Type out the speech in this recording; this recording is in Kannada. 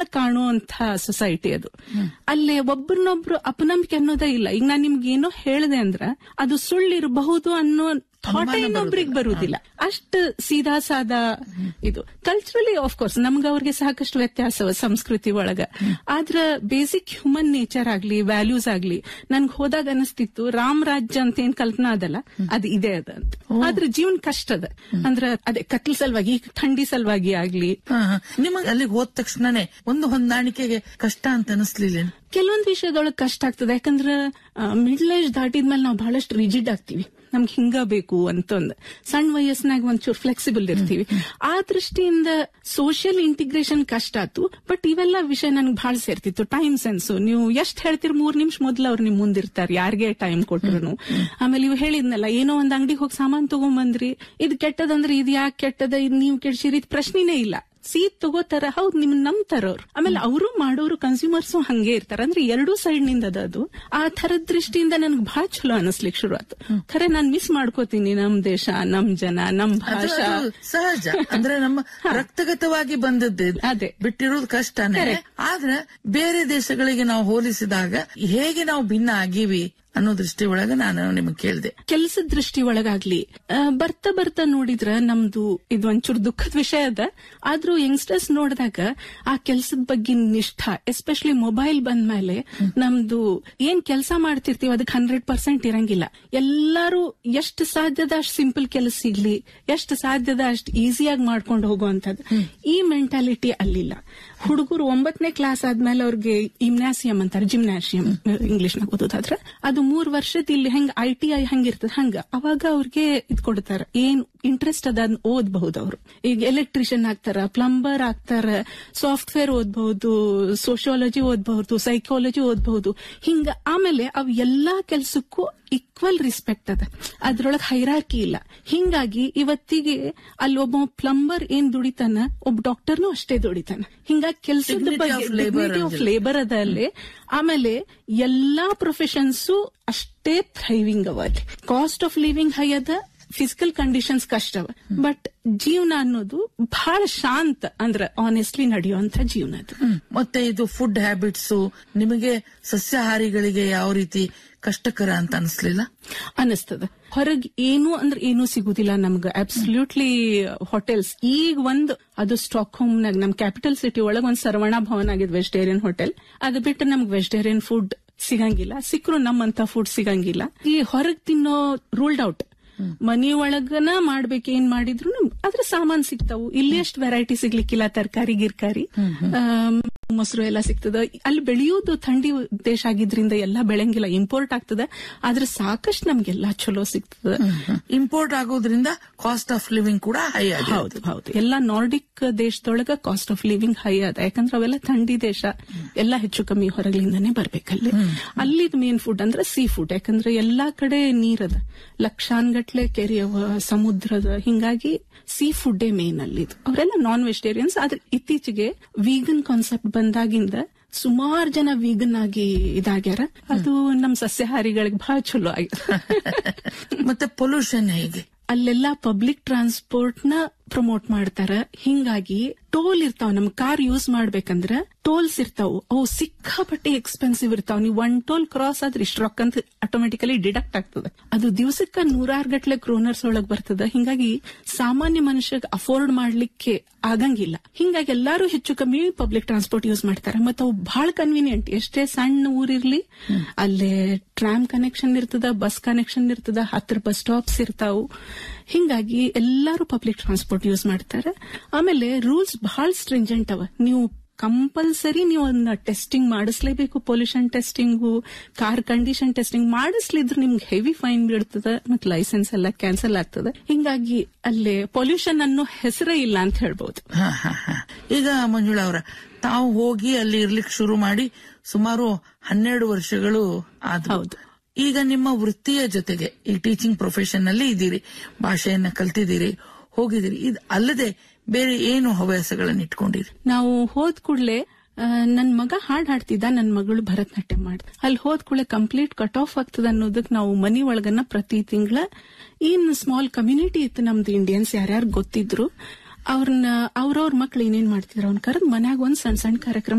ಕಾಣುವಂತ ಸೊಸೈಟಿ ಅದು ಅಲ್ಲೇ ಒಬ್ಬರನ್ನೊಬ್ರು ಅಪನಂಬಿಕೆ ಅನ್ನೋದೇ ಇಲ್ಲ ಈಗ ನಾನ್ ನಿಮ್ಗೆ ಏನೋ ಹೇಳಿದೆ ಅಂದ್ರ ಅದು ಸುಳ್ಳಿರಬಹುದು ಅನ್ನೋ ಥಾಟ್ ಇನ್ನೊಬ್ರಿಗೆ ಬರುವುದಿಲ್ಲ ಅಷ್ಟು ಸೀದಾ ಸಾದಾ ಇದು ಕಲ್ಚರಲಿ ಆಫ್ ಕೋರ್ಸ್ ನಮ್ಗ ಅವ್ರಿಗೆ ಸಾಕಷ್ಟು ವ್ಯತ್ಯಾಸ ಸಂಸ್ಕೃತಿ ಒಳಗ ಆದ್ರ ಬೇಸಿಕ್ ಹ್ಯೂಮನ್ ನೇಚರ್ ಆಗ್ಲಿ ವ್ಯಾಲ್ಯೂಸ್ ಆಗ್ಲಿ ನನ್ಗೆ ಹೋದಾಗ ಅನಿಸ್ತಿತ್ತು ರಾಮ್ ರಾಜ್ಯ ಅಂತ ಏನ್ ಕಲ್ಪನಾ ಅದಲ್ಲ ಅದು ಇದೆ ಅದ ಅಂತ ಆದ್ರ ಜೀವನ ಕಷ್ಟ ಅದ ಅಂದ್ರ ಅದೇ ಕತ್ಲ ಸಲುವಾಗಿ ಈಗ ಥಂಡಿ ಸಲುವಾಗಿ ಆಗ್ಲಿ ನಿಮಗೆ ಅಲ್ಲಿಗೆ ಹೋದ ತಕ್ಷಣನೇ ಒಂದು ಹೊಂದಾಣಿಕೆಗೆ ಕಷ್ಟ ಅಂತ ಅನಿಸ್ಲಿಲ್ಲ ಕೆಲವೊಂದು ವಿಷಯದೊಳಗೆ ಕಷ್ಟ ಆಗ್ತದೆ ಯಾಕಂದ್ರ ಮಿಡ್ಲ್ ಏಜ್ ದಾಟಿದ್ಮೇಲೆ ನಾವು ಬಹಳಷ್ಟು ರಿಜಿಡ್ ಆಗ್ತೀವಿ ನಮ್ಗೆ ಹಿಂಗ ಬೇಕು ಅಂತಂದ್ ಸಣ್ಣ ವಯಸ್ಸಿನಾಗ ಒಂಚೂರು ಫ್ಲೆಕ್ಸಿಬಲ್ ಇರ್ತೀವಿ ಆ ದೃಷ್ಟಿಯಿಂದ ಸೋಷಿಯಲ್ ಇಂಟಿಗ್ರೇಷನ್ ಕಷ್ಟ ಆತು ಬಟ್ ಇವೆಲ್ಲ ವಿಷಯ ನನ್ಗೆ ಬಹಳ ಸೇರ್ತಿತ್ತು ಟೈಮ್ ಸೆನ್ಸ್ ನೀವು ಎಷ್ಟ್ ಹೇಳ್ತೀರಿ ಮೂರ್ ನಿಮಿಷ ಮೊದ್ಲು ಅವ್ರು ನಿಮ್ ಮುಂದಿರ್ತಾರೆ ಯಾರಿಗೆ ಟೈಮ್ ಕೊಟ್ರು ಆಮೇಲೆ ಇವ್ ಹೇಳಿದ್ನಲ್ಲ ಏನೋ ಒಂದ್ ಅಂಗಡಿಗೆ ಹೋಗಿ ಸಾಮಾನ್ ತಗೊಂಬಂದ್ರಿ ಇದು ಕೆಟ್ಟದಂದ್ರೆ ಇದು ಯಾಕೆ ಕೆಟ್ಟದ ಇದು ನೀವು ಕೆಡ್ಸಿರಿ ಇದು ಪ್ರಶ್ನೆನೇ ಇಲ್ಲ ಸೀಟ್ ತಗೋತಾರ ಹೌದ್ ನಿಮ್ ನಂಬ್ತಾರ ಅವ್ರು ಆಮೇಲೆ ಅವರು ಮಾಡೋರು ಕನ್ಸ್ಯೂಮರ್ಸ್ ಹಂಗೆ ಇರ್ತಾರ ಅಂದ್ರೆ ಎರಡೂ ಸೈಡ್ ನಿಂದ ಅದ ಅದು ಆ ಥರದ ದೃಷ್ಟಿಯಿಂದ ನನ್ಗೆ ಬಹಳ ಚಲೋ ಅನಿಸ್ಲಿಕ್ಕೆ ಶುರು ಆಯ್ತು ಖರೆ ನಾನ್ ಮಿಸ್ ಮಾಡ್ಕೋತೀನಿ ನಮ್ ದೇಶ ನಮ್ ಜನ ನಮ್ ಅದು- ಭಾಷಾ ಅದು ಸಹಜ ಅಂದ್ರೆ ನಮ್ಮ ರಕ್ತಗತವಾಗಿ ಬಂದದ್ದೇ ಅದೇ. ಬಿಟ್ಟಿರೋದು ಕಷ್ಟನೇ ಆದ್ರೆ ಬೇರೆ ದೇಶಗಳಿಗೆ ನಾವು ಹೋಲಿಸಿದಾಗ ಹೇಗೆ ನಾವು ಭಿನ್ನ ಆಗೀವಿ ಅನ್ನೋ ದೃಷ್ಟಿ ಒಳಗೆ ನಾನು ನಿಮಗೆ ಕೇಳಿದೆ ಕೆಲಸದ ದೃಷ್ಟಿ ಒಳಗಾಗ್ಲಿ ಆ, ಬರ್ತಾ ಬರ್ತಾ ನೋಡಿದ್ರ ನಮ್ದು ಇದು ಒಂಚೂರು ದುಃಖದ ವಿಷಯ ಅದ ಆದ್ರೂ ಯಂಗ್ಸ್ಟರ್ಸ್ ನೋಡಿದಾಗ ಆ ಕೆಲ್ಸದ ಬಗ್ಗೆ ನಿಷ್ಠ ಎಸ್ಪೆಷಲಿ ಮೊಬೈಲ್ ಬಂದ್ಮೇಲೆ ನಮ್ದು ಏನ್ ಕೆಲಸ ಮಾಡ್ತಿರ್ತೀವಿ ಅದಕ್ಕೆ ಹಂಡ್ರೆಡ್ ಪರ್ಸೆಂಟ್ ಇರಂಗಿಲ್ಲ ಎಲ್ಲಾರು ಎಷ್ಟು ಸಾಧ್ಯದ ಅಷ್ಟು ಸಿಂಪಲ್ ಕೆಲಸ ಸಿಗ್ಲಿ ಎಷ್ಟು ಸಾಧ್ಯದ ಅಷ್ಟು ಈಸಿಯಾಗಿ ಮಾಡ್ಕೊಂಡು ಹೋಗುವಂತದ್ದು ಈ ಮೆಂಟಾಲಿಟಿ ಅಲ್ಲಿಲ್ಲ ಹುಡುಗರು ಒಂಬತ್ತನೇ ಕ್ಲಾಸ್ ಆದ್ಮೇಲೆ ಅವ್ರಿಗೆ ಇಮ್ನಾಸಿಯಂ ಅಂತಾರೆ ಜಿಮ್ನಾಸಿಯಂ ಇಂಗ್ಲಿಷ್ ನಾಗ ಓದೋದಾದ್ರೆ ಅದು ಮೂರ್ ವರ್ಷದ ಇಲ್ಲಿ ಹೆಂಗ್ ಐ ಟಿ ಐ ಹಂಗಿರ್ತದ ಹಂಗ ಅವಾಗ ಅವ್ರಿಗೆ ಇದ್ ಕೊಡ್ತಾರ ಏನ್ ಇಂಟ್ರೆಸ್ಟ್ ಅದ ಅದ್ನ ಓದ್ಬಹುದು ಅವರು ಈಗ ಎಲೆಕ್ಟ್ರಿಷಿಯನ್ ಆಗ್ತಾರ ಪ್ಲಂಬರ್ ಆಗ್ತಾರ ಸಾಫ್ಟ್ವೇರ್ ಓದ್ಬಹುದು ಸೋಶಿಯಾಲಜಿ ಓದ್ಬಹುದು ಸೈಕಾಲಜಿ ಓದ್ಬಹುದು ಹಿಂಗ ಆಮೇಲೆ ಅವ್ ಎಲ್ಲಾ ಕೆಲ್ಸಕ್ಕೂ ಈಕ್ವಲ್ ರೆಸ್ಪೆಕ್ಟ್ ಅದ ಅದ್ರೊಳಗೆ ಹೈರಾರ್ಕಿ ಇಲ್ಲ ಹಿಂಗಾಗಿ ಇವತ್ತಿಗೆ ಅಲ್ಲಿ ಒಬ್ಬ ಪ್ಲಂಬರ್ ಏನ್ ದುಡಿತಾನ ಒಬ್ಬ ಡಾಕ್ಟರ್ನು ಅಷ್ಟೇ ದುಡಿತಾನ ಹಿಂಗಾಗಿ ಕೆಲ್ಸದ Dignity ಬಗ್ಗೆ of labor dignity of ಅಂದಿಲ್ಲ. ಲೇಬರ್ ಅದ ಅಲ್ಲಿ ಆಮೇಲೆ ಎಲ್ಲಾ ಪ್ರೊಫೆಷನ್ಸು ಅಷ್ಟೇ ಥ್ರೈವಿಂಗ್ ಅವ ಅಲ್ಲಿ ಕಾಸ್ಟ್ ಆಫ್ ಲಿವಿಂಗ್ ಹೈ ಅದ ಫಿಸಿಕಲ್ ಕಂಡೀಷನ್ಸ್ ಕಷ್ಟ ಅವ ಬಟ್ ಜೀವನ ಅನ್ನೋದು ಬಹಳ ಶಾಂತ ಅಂದ್ರೆ ಆನೆಸ್ಟ್ಲಿ ನಡೆಯುವಂತ ಜೀವನ ಅದು ಮತ್ತೆ ಇದು ಫುಡ್ ಹ್ಯಾಬಿಟ್ಸ್ ನಿಮಗೆ ಸಸ್ಯಾಹಾರಿಗಳಿಗೆ ಯಾವ ರೀತಿ ಕಷ್ಟಕರ ಅಂತ ಅನಿಸ್ಲಿಲ್ಲ ಅನಿಸ್ತದ ಹೊರಗ್ ಏನು ಅಂದ್ರೆ ಏನೂ ಸಿಗುದಿಲ್ಲ ನಮ್ಗ ಅಬ್ಸಲ್ಯೂಟ್ಲಿ ಹೋಟೆಲ್ಸ್ ಈಗ ಒಂದ್ ಅದು ಸ್ಟಾಕ್ ಹೋಮ್ ನಾಗ ನಮ್ ಕ್ಯಾಪಿಟಲ್ ಸಿಟಿ ಒಳಗ್ ಒಂದ್ ಸರ್ವಣ ಭವನ್ ಆಗಿದೆ ವೆಜಿಟೇರಿಯನ್ ಹೋಟೆಲ್ ಅದು ಬಿಟ್ಟು ನಮ್ಗೆ ವೆಜಿಟೇರಿಯನ್ ಫುಡ್ ಸಿಗಂಗಿಲ್ಲ ಸಿಕ್ಕರು ನಮ್ಮಂತ ಫುಡ್ ಸಿಗಂಗಿಲ್ಲ ಈ ಹೊರಗ್ ತಿನ್ನೋ ರೂಲ್ಡ್ ಔಟ್ ಮನಿ ಒಳಗನ ಮಾಡ್ಬೇಕು ಏನ್ ಮಾಡಿದ್ರು ಅದ್ರ ಸಾಮಾನ್ ಸಿಗ್ತಾವು ಇಲ್ಲಿ ಅಷ್ಟು ವೆರೈಟಿ ಸಿಗ್ಲಿಕ್ಕಿಲ್ಲ ತರಕಾರಿ ಗಿರ್ಕಾರಿ ಆಮ್, ಮೊಸರು ಎಲ್ಲ ಸಿಗ್ತದ ಅಲ್ಲಿ ಬೆಳೆಯೋದು ಥಂಡಿ ದೇಶ ಆಗಿದ್ರಿಂದ ಎಲ್ಲ ಬೆಳೆಂಗಿಲ್ಲ ಇಂಪೋರ್ಟ್ ಆಗ್ತದ ಆದ್ರೆ ಸಾಕಷ್ಟು ನಮ್ಗೆಲ್ಲ ಚಲೋ ಸಿಗ್ತದ ಇಂಪೋರ್ಟ್ ಆಗೋದ್ರಿಂದ ಕಾಸ್ಟ್ ಆಫ್ ಲಿವಿಂಗ್ ಕೂಡ ಹೈ ಆಗಿದೆ ಹೌದು ಹೌದು ಎಲ್ಲ ನಾರ್ಡಿಕ್ ದೇಶದೊಳಗ ಕಾಸ್ಟ್ ಆಫ್ ಲಿವಿಂಗ್ ಹೈ ಅದ ಯಾಕಂದ್ರೆ ಅವೆಲ್ಲ ಥಂಡಿ ದೇಶ ಎಲ್ಲ ಹೆಚ್ಚು ಕಮ್ಮಿ ಹೊರಗಿಂದಾನೇ ಬರ್ಬೇಕಲ್ಲಿ ಅಲ್ಲಿದ್ ಮೇನ್ ಫುಡ್ ಅಂದ್ರೆ ಸೀ ಫುಡ್ ಯಾಕಂದ್ರೆ ಎಲ್ಲಾ ಕಡೆ ನೀರದ ಲಕ್ಷಾನ್ಗಟ್ಲೆ ಕೆರೆಯವ ಸಮುದ್ರದ ಹಿಂಗಾಗಿ ಸೀ ಫುಡ್ಡೇ ಮೇನ್ ಅಲ್ಲಿದು ಅವರೆಲ್ಲ ನಾನ್ ವೆಜಿಟೇರಿಯನ್ಸ್ ಆದ್ರೆ ಇತ್ತೀಚೆಗೆ ವೀಗನ್ ಕಾನ್ಸೆಪ್ಟ್ ಬಂದಾಗಿಂದ ಸುಮಾರು ಜನ ವೀಗನ್ ಆಗಿ ಇದಾಗ್ಯಾರ ಅದು ನಮ್ ಸಸ್ಯಾಹಾರಿಗಳಿಗೆ ಬಹಳ ಚಲೋ ಆಗಿದೆ ಮತ್ತೆ ಪೊಲ್ಯೂಷನ್ ಹೇಗೆ ಅಲ್ಲೆಲ್ಲ ಪಬ್ಲಿಕ್ ಟ್ರಾನ್ಸ್ಪೋರ್ಟ್ ನ ಪ್ರಮೋಟ್ ಮಾಡ್ತಾರ ಹಿಂಗಾಗಿ ಟೋಲ್ ಇರ್ತಾವ ನಮ್ ಕಾರ್ ಯೂಸ್ ಮಾಡ್ಬೇಕಂದ್ರ ಟೋಲ್ಸ್ ಇರ್ತಾವು ಅವು ಸಿಕ್ಕಾಪಟ್ಟೆ ಎಕ್ಸ್ಪೆನ್ಸಿವ್ ಇರ್ತಾವ ನೀವು ಒನ್ ಟೋಲ್ ಕ್ರಾಸ್ ಆದ್ರೆ ಇಷ್ಟು ರೊಕ್ಕ ಅಂತ ಆಟೋಮೆಟಿಕಲಿ ಡಿಡಕ್ಟ್ ಆಗ್ತದ ಅದು ದಿವಸಕ್ಕ ನೂರಾರು ಗಟ್ಲೆ ಕ್ರೋನರ್ಸ್ ಒಳಗ್ ಬರ್ತದ ಹಿಂಗಾಗಿ ಸಾಮಾನ್ಯ ಮನುಷ್ಯಗ್ ಅಫೋರ್ಡ್ ಮಾಡ್ಲಿಕ್ಕೆ ಆಗಂಗಿಲ್ಲ ಹಿಂಗಾಗಿ ಎಲ್ಲಾರು ಹೆಚ್ಚು ಕಮ್ಮಿ ಪಬ್ಲಿಕ್ ಟ್ರಾನ್ಸ್ಪೋರ್ಟ್ ಯೂಸ್ ಮಾಡ್ತಾರೆ ಮತ್ತೆ ಅವು ಬಹಳ ಕನ್ವೀನಿಯಂಟ್ ಎಷ್ಟೇ ಸಣ್ಣ ಊರಿರ್ಲಿ ಅಲ್ಲೇ ಟ್ರಾಮ್ ಕನೆಕ್ಷನ್ ಇರ್ತದ ಬಸ್ ಕನೆಕ್ಷನ್ ಇರ್ತದ ಹತ್ರ ಬಸ್ ಸ್ಟಾಪ್ಸ್ ಇರ್ತಾವು ಹಿಂಗಾಗಿ ಎಲ್ಲಾರು ಪಬ್ಲಿಕ್ ಟ್ರಾನ್ಸ್ಪೋರ್ಟ್ ಯೂಸ್ ಮಾಡ್ತಾರೆ ಆಮೇಲೆ ರೂಲ್ಸ್ ಬಹಳ ಸ್ಟ್ರಿಂಜೆಂಟ್ ಅವ ನೀವು ಕಂಪಲ್ಸರಿ ನೀವು ಅದನ್ನ ಟೆಸ್ಟಿಂಗ್ ಮಾಡಿಸ್ಲೇಬೇಕು pollution testing car condition testing ಮಾಡಿಸ್ಲಿದ್ರು ನಿಮ್ಗೆ ಹೆವಿ ಫೈನ್ ಬೀಳ್ತದ ಮತ್ತೆ ಲೈಸೆನ್ಸ್ ಎಲ್ಲ ಕ್ಯಾನ್ಸಲ್ ಆಗ್ತದೆ ಹಿಂಗಾಗಿ ಅಲ್ಲಿ ಪೊಲ್ಯೂಷನ್ ಅನ್ನೋ ಹೆಸರೇ ಇಲ್ಲ ಅಂತ ಹೇಳ್ಬಹುದು ಹ, ಹ, ಹ. ಈಗ ಮಂಜುಳಾ ಅವರ ತಾವು ಹೋಗಿ ಅಲ್ಲಿ ಇರ್ಲಿಕ್ಕೆ ಶುರು ಮಾಡಿ ಸುಮಾರು ಹನ್ನೆರಡು ವರ್ಷಗಳು ಆದ್ವು ಹೌದು. ಈಗ ನಿಮ್ಮ ವೃತ್ತಿಯ ಜೊತೆಗೆ ಈ ಟೀಚಿಂಗ್ ಪ್ರೊಫೆಷನ್ ನಲ್ಲಿ ಇದ್ದೀರಿ ಭಾಷೆಯನ್ನ ಕಲ್ತಿದ್ದೀರಿ ಹೋಗಿದ್ದೀರಿ ಇದು ಅಲ್ಲದೆ ಬೇರೆ ಏನು ಹವ್ಯಾಸಗಳನ್ನ ಇಟ್ಕೊಂಡಿರಿ ನಾವು ಹೋದ್ ಕೂಡ್ಲೆ ಆ, ನನ್ ಮಗ ಹಾಡ್ ಹಾಡ್ತಿದ್ದ ನನ್ ಮಗಳು ಭರತನಾಟ್ಯ ಮಾಡ್ ಅಲ್ಲಿ ಹೋದ್ ಕೂಡಲೇ ಕಂಪ್ಲೀಟ್ ಕಟ್ ಆಫ್ ಆಗ್ತದ ಅನ್ನೋದಕ್ ನಾವು ಮನಿ ಒಳಗನ್ನ ಪ್ರತಿ ತಿಂಗಳ ಏನ್ ಸ್ಮಾಲ್ ಕಮ್ಯುನಿಟಿ ಇತ್ತು ನಮ್ದು ಇಂಡಿಯನ್ಸ್ ಯಾರ್ಯಾರು ಗೊತ್ತಿದ್ರು ಅವ್ರನ್ನ ಅವ್ರವ್ರ ಮಕ್ಳು ಏನೇನ್ ಮಾಡ್ತಿದ್ರು ಅವ್ನ ಕರೆದ್ ಮನ್ಯಾಗ ಒಂದ್ ಸಣ್ಣ ಸಣ್ಣ ಕಾರ್ಯಕ್ರಮ